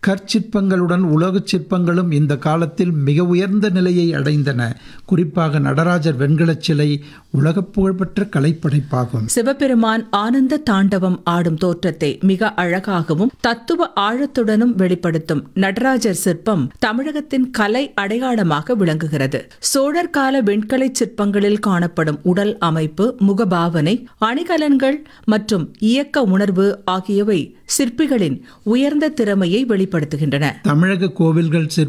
கற்சிற்பங்களுடன் உலோகச் சிற்பங்களும் இந்த காலத்தில் மிக உயர்ந்த நிலையை அடைந்தன குறிப்பாக நடராஜர் வெண்கலச் சிலை உலகப் புகழ்பெற்ற கலைப்படைப்பாகும் சிவபெருமான் ஆனந்த தாண்டவம் ஆடும் தோற்றத்தை மிக அழகாகவும் தத்துவ ஆழத்துடனும் வெளிப்படுத்தும் நடராஜர் சிற்பம் தமிழகத்தின் கலை அடையாளமாக விளங்குகிறது சோழர் கால வெண்கலை சிற்பங்களில் காணப்படும் உடல் அமைப்பு முகபாவனை அணிகலன்கள் மற்றும் இயக்க உணர்வு ஆகியவை சிற்பிகளின் உயர்ந்த திறமையை வெளிப்படுத்துகின்றன தமிழக கோவில்கள் சிற்ப